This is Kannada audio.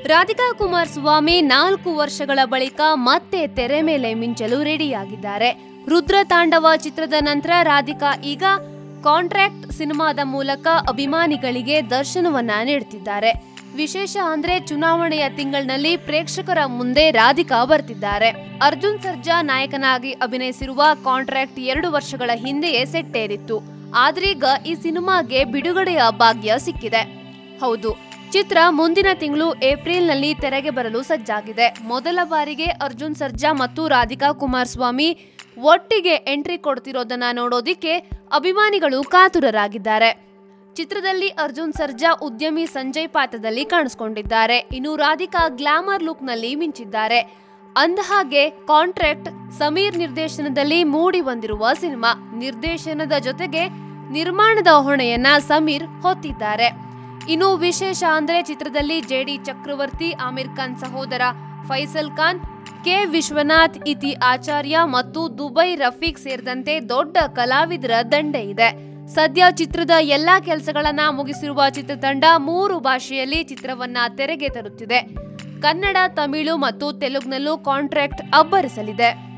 ರಾಧಿಕಾ ಕುಮಾರಸ್ವಾಮಿ ನಾಲ್ಕು ವರ್ಷಗಳ ಬಳಿಕ ಮತ್ತೆ ತೆರೆ ಮೇಲೆ ಮಿಂಚಲು ರೆಡಿಯಾಗಿದ್ದಾರೆ ರುದ್ರ ತಾಂಡವ ಚಿತ್ರದ ನಂತರ ರಾಧಿಕಾ ಈಗ ಕಾಂಟ್ರಾಕ್ಟ್ ಸಿನಿಮಾದ ಮೂಲಕ ಅಭಿಮಾನಿಗಳಿಗೆ ದರ್ಶನವನ್ನ ನೀಡುತ್ತಿದ್ದಾರೆ ವಿಶೇಷ ಅಂದ್ರೆ ಚುನಾವಣೆಯ ತಿಂಗಳಿನಲ್ಲಿ ಪ್ರೇಕ್ಷಕರ ಮುಂದೆ ರಾಧಿಕಾ ಬರ್ತಿದ್ದಾರೆ ಅರ್ಜುನ್ ಸರ್ಜಾ ನಾಯಕನಾಗಿ ಅಭಿನಯಿಸಿರುವ ಕಾಂಟ್ರಾಕ್ಟ್ ಎರಡು ವರ್ಷಗಳ ಹಿಂದೆಯೇ ಸೆಟ್ಟೇರಿತ್ತು ಆದ್ರೀಗ ಈ ಸಿನಿಮಾಗೆ ಬಿಡುಗಡೆಯ ಭಾಗ್ಯ ಸಿಕ್ಕಿದೆ ಹೌದು ಚಿತ್ರ ಮುಂದಿನ ತಿಂಗಳು ಏಪ್ರಿಲ್ನಲ್ಲಿ ತೆರೆಗೆ ಬರಲು ಸಜ್ಜಾಗಿದೆ ಮೊದಲ ಬಾರಿಗೆ ಅರ್ಜುನ್ ಸರ್ಜಾ ಮತ್ತು ರಾಧಿಕಾ ಕುಮಾರಸ್ವಾಮಿ ಒಟ್ಟಿಗೆ ಎಂಟ್ರಿ ಕೊಡ್ತಿರೋದನ್ನ ನೋಡೋದಿಕ್ಕೆ ಅಭಿಮಾನಿಗಳು ಕಾತುರರಾಗಿದ್ದಾರೆ ಚಿತ್ರದಲ್ಲಿ ಅರ್ಜುನ್ ಸರ್ಜಾ ಉದ್ಯಮಿ ಸಂಜಯ್ ಪಾತ್ರದಲ್ಲಿ ಕಾಣಿಸ್ಕೊಂಡಿದ್ದಾರೆ ಇನ್ನು ರಾಧಿಕಾ ಗ್ಲಾಮರ್ ಲುಕ್ ನಲ್ಲಿ ಮಿಂಚಿದ್ದಾರೆ ಅಂದಹಾಗೆ ಕಾಂಟ್ರಾಕ್ಟ್ ಸಮೀರ್ ನಿರ್ದೇಶನದಲ್ಲಿ ಮೂಡಿ ಬಂದಿರುವ ಸಿನಿಮಾ ನಿರ್ದೇಶನದ ಜೊತೆಗೆ ನಿರ್ಮಾಣದ ಹೊಣೆಯನ್ನ ಸಮೀರ್ ಹೊತ್ತಿದ್ದಾರೆ ಇನ್ನು ವಿಶೇಷ ಅಂದ್ರೆ ಚಿತ್ರದಲ್ಲಿ ಜೆಡಿ ಚಕ್ರವರ್ತಿ ಆಮಿರ್ ಖಾನ್ ಸಹೋದರ ಫೈಸಲ್ ಖಾನ್ ಕೆ ವಿಶ್ವನಾಥ್ ಇತಿ ಆಚಾರ್ಯ ಮತ್ತು ದುಬೈ ರಫೀಕ್ ಸೇರಿದಂತೆ ದೊಡ್ಡ ಕಲಾವಿದರ ದಂಡೆ ಇದೆ ಸದ್ಯ ಚಿತ್ರದ ಎಲ್ಲಾ ಕೆಲಸಗಳನ್ನ ಮುಗಿಸಿರುವ ಚಿತ್ರತಂಡ ಮೂರು ಭಾಷೆಯಲ್ಲಿ ಚಿತ್ರವನ್ನ ತೆರೆಗೆ ತರುತ್ತಿದೆ ಕನ್ನಡ ತಮಿಳು ಮತ್ತು ತೆಲುಗಿನಲ್ಲೂ ಕಾಂಟ್ರಾಕ್ಟ್ ಅಬ್ಬರಿಸಲಿದೆ